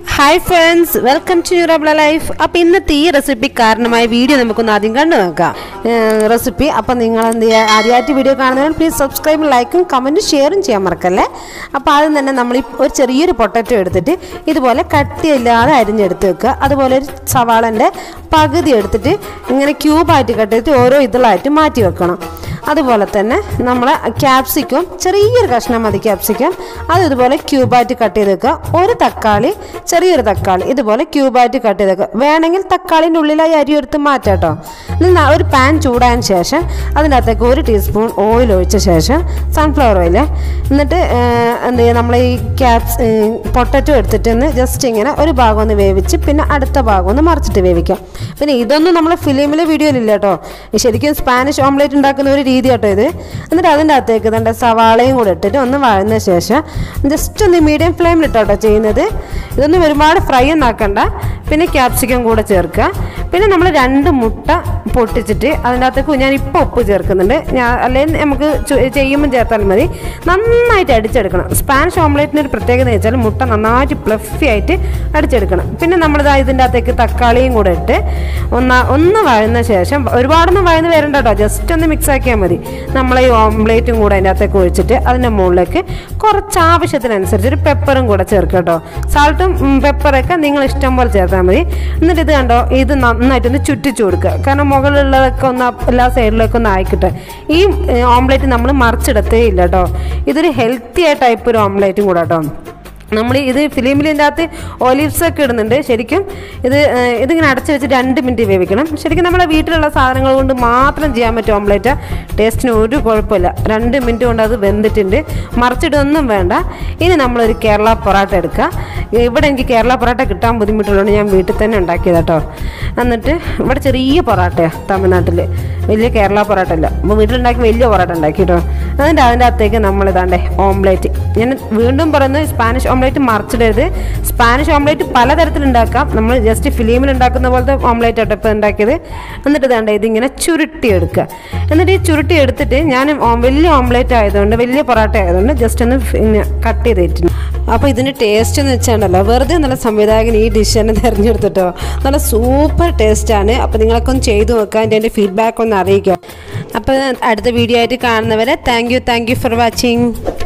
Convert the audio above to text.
hi friends welcome to ന്യൂറബിള life അപ്പോൾ ഇന്നത്തെ ഈ റെസിപ്പി കാരണമായ വീഡിയോ നമുക്കൊന്ന് ആദ്യം കണ്ടു നോക്കാം റെസിപ്പി അപ്പോൾ നിങ്ങൾ എന്ത് ചെയ്യുക ആദ്യമായിട്ട് വീഡിയോ കാണുന്നവർ പ്ലീസ് സബ്സ്ക്രൈബും ലൈക്കും കമൻറ്റും ഷെയറും ചെയ്യാൻ മറക്കല്ലേ അപ്പോൾ ആദ്യം തന്നെ നമ്മൾ ഈ ഒരു ചെറിയൊരു പൊട്ടറ്റോ എടുത്തിട്ട് ഇതുപോലെ കട്ടിയില്ലാതെ അരിഞ്ഞെടുത്ത് വെക്കുക അതുപോലെ ഒരു സവാളൻ്റെ പകുതി എടുത്തിട്ട് ഇങ്ങനെ ക്യൂബായിട്ട് കട്ട് ചെയ്തിട്ട് ഓരോ ഇതിലായിട്ട് മാറ്റി വെക്കണം അതുപോലെ തന്നെ നമ്മൾ ക്യാപ്സിക്കം ചെറിയൊരു കഷ്ണം മതി ക്യാപ്സിക്കം അത് ഇതുപോലെ ക്യൂബായിട്ട് കട്ട് ചെയ്ത് വെക്കുക ഒരു തക്കാളി ചെറിയൊരു തക്കാളി ഇതുപോലെ ക്യൂബായിട്ട് കട്ട് ചെയ്ത് വെക്കുക വേണമെങ്കിൽ തക്കാളിൻ്റെ ഉള്ളിലായി അരി എടുത്ത് മാറ്റാം കേട്ടോ ഇനി ഒരു പാൻ ചൂടായതിന് ശേഷം അതിനകത്തേക്ക് ഒരു ടീസ്പൂൺ ഓയിൽ ഒഴിച്ച ശേഷം സൺഫ്ലവർ ഓയിൽ എന്നിട്ട് ഏഹ്, എന്ത് ചെയ്യുക നമ്മൾ ഈ ക്യാപ്സ് പൊട്ടറ്റോ എടുത്തിട്ട് ഒന്ന് ജസ്റ്റ് ഇങ്ങനെ ഒരു ഭാഗം ഒന്ന് വേവിച്ച് പിന്നെ അടുത്ത ഭാഗം ഒന്ന് മറിച്ചിട്ട് വേവിക്കാം പിന്നെ ഇതൊന്നും നമ്മൾ ഫിലിമിലെ വീഡിയോയിലില്ല കേട്ടോ ഈ ശരിക്കും സ്പാനിഷ് ഓംലേറ്റ് ഉണ്ടാക്കുന്ന ഒരു രീതി കേട്ടോ ഇത് എന്നിട്ട് അതിൻ്റെ അകത്തേക്ക് തന്നെ സവാളയും കൂടെ ഇട്ടിട്ട് ഒന്ന് വഴന്ന ശേഷം ജസ്റ്റ് ഒന്ന് മീഡിയം ഫ്ലെയിമിൽ കേട്ടോ ചെയ്യുന്നത് ഇതൊന്നും ഒരുപാട് ഫ്രൈ ഒന്നും ആക്കണ്ട പിന്നെ ക്യാപ്സിക്കം കൂടെ ചേർക്കുക പിന്നെ നമ്മൾ രണ്ട് മുട്ട പൊട്ടിച്ചിട്ട് അതിൻ്റെ അകത്തേക്ക് ഞാൻ ഇപ്പോൾ ഉപ്പ് ചേർക്കുന്നുണ്ട് ഞാൻ അല്ലെങ്കിൽ നമുക്ക് ചു- ചെയ്യുമ്പോൾ ചേർത്താൽ മതി നന്നായിട്ട് അടിച്ചെടുക്കണം സ്പാനിഷ് ഓംലേറ്റിന് ഒരു പ്രത്യേകത എന്ന് വെച്ചാൽ മുട്ട നന്നായിട്ട് പ്ലഫി ആയിട്ട് അടിച്ചെടുക്കണം പിന്നെ നമ്മളിതാ ഇതിൻ്റെ അകത്തേക്ക് തക്കാളിയും കൂടെ ഇട്ട് ഒന്ന് ഒന്ന് വഴന്ന ശേഷം ഒരുപാടൊന്നും വഴന്ന് വരണ്ട കേട്ടോ ജസ്റ്റ് ഒന്ന് മിക്സ് ആക്കിയാൽ മതി നമ്മൾ ഈ ഓംലേറ്റും കൂടെ അതിൻ്റെ അകത്തേക്ക് ഒഴിച്ചിട്ട് അതിൻ്റെ മുകളിലേക്ക് കുറച്ച് ആവശ്യത്തിനനുസരിച്ച് ഒരു പെപ്പറും കൂടെ ചേർക്കുക കേട്ടോ സാൾട്ടും പെപ്പറൊക്കെ നിങ്ങൾ ഇഷ്ടം പോലെ ചേർത്താൽ മതി എന്നിട്ട് ഇത് കണ്ടോ ഇത് നന്നായിട്ടൊന്ന് ചുറ്റിച്ചു കൊടുക്കുക കാരണം മുകളിലുള്ളതൊക്കെ ഒന്ന് അപ്പ് എല്ലാ സൈഡിലൊക്കെ ഒന്ന് ആയിക്കിട്ടെ ഈ ഓംലേറ്റ് നമ്മൾ മറിച്ചിടത്തേ ഇല്ല കേട്ടോ ഇതൊരു ഹെൽത്തി ആയ ടൈപ്പ് ഒരു ഓംലേറ്റും കൂടെ കേട്ടോ നമ്മൾ ഇത് ഫിലിമിലിൻ്റെ അകത്ത് ഒലിവ്സ് ഒക്കെ ഇടുന്നുണ്ട് ശരിക്കും ഇത് ഏഹ്, ഇതിങ്ങനെ അടച്ച് വെച്ച് രണ്ട് മിനിറ്റ് വേവിക്കണം ശരിക്കും നമ്മുടെ വീട്ടിലുള്ള സാധനങ്ങൾ കൊണ്ട് മാത്രം ചെയ്യാൻ പറ്റും ഓംലേറ്റ് ടേസ്റ്റിന് ഒരു കുഴപ്പമില്ല രണ്ട് മിനിറ്റ് കൊണ്ട് അത് വെന്തിട്ടുണ്ട് മറിച്ചിടൊന്നും വേണ്ട ഇനി നമ്മളൊരു കേരള പൊറാട്ട എടുക്കുക ഇവിടെ എനിക്ക് കേരള പൊറാട്ട കിട്ടാൻ ബുദ്ധിമുട്ടുള്ളതുകൊണ്ട് ഞാൻ വീട്ടിൽ തന്നെ ഉണ്ടാക്കിയത് കേട്ടോ എന്നിട്ട് ഇവിടെ ചെറിയ പൊറാട്ടയാണ് തമിഴ്നാട്ടിൽ വലിയ കേരള പൊറാട്ട അല്ല അപ്പോൾ വീട്ടിലുണ്ടാക്കി വലിയ പൊറാട്ട ഉണ്ടാക്കി കേട്ടോ എന്നിട്ട് അതിൻ്റെ അകത്തേക്ക് നമ്മൾ ഇതാണ്ടേ ഓംലേറ്റ് ഞാൻ വീണ്ടും പറയുന്നത് സ്പാനിഷ് ഓംലേറ്റ് മറിച്ചിടരുത് സ്പാനിഷ് ഓംലേറ്റ് പലതരത്തിൽ ഉണ്ടാക്കാം നമ്മൾ ജസ്റ്റ് ഫിലിമിൽ ഉണ്ടാക്കുന്ന പോലത്തെ ഓംലേറ്റ് ആട്ടോ ഇപ്പോൾ ഉണ്ടാക്കിയത് എന്നിട്ട് ഇതാണ്ട് ഇതിങ്ങനെ ചുരുട്ടി എടുക്കുക എന്നിട്ട് ഈ ചുരുട്ടി എടുത്തിട്ട് ഞാൻ ഓ- വലിയ ഓംലേറ്റ് ആയതുകൊണ്ട് വലിയ പൊറോട്ട ആയതുകൊണ്ട് ജസ്റ്റ് ഒന്ന് പിന്നെ കട്ട് ചെയ്തിട്ടുണ്ട് അപ്പോൾ ഇതിൻ്റെ ടേസ്റ്റ് എന്ന് വെച്ചാണ്ടല്ലോ വെറുതെ നല്ല സംവിധായകൻ ഈ ഡിഷ് തന്നെ തിരഞ്ഞെടുത്തിട്ടോ നല്ല സൂപ്പർ ടേസ്റ്റാണ് അപ്പോൾ നിങ്ങളൊക്കെ ഒന്ന് ചെയ്തു നോക്കുക എൻ്റെ ഫീഡ്ബാക്ക് ഒന്ന് അറിയിക്കുക അപ്പോൾ അടുത്ത വീഡിയോ ആയിട്ട് കാണുന്നവരെ thank you thank you for watching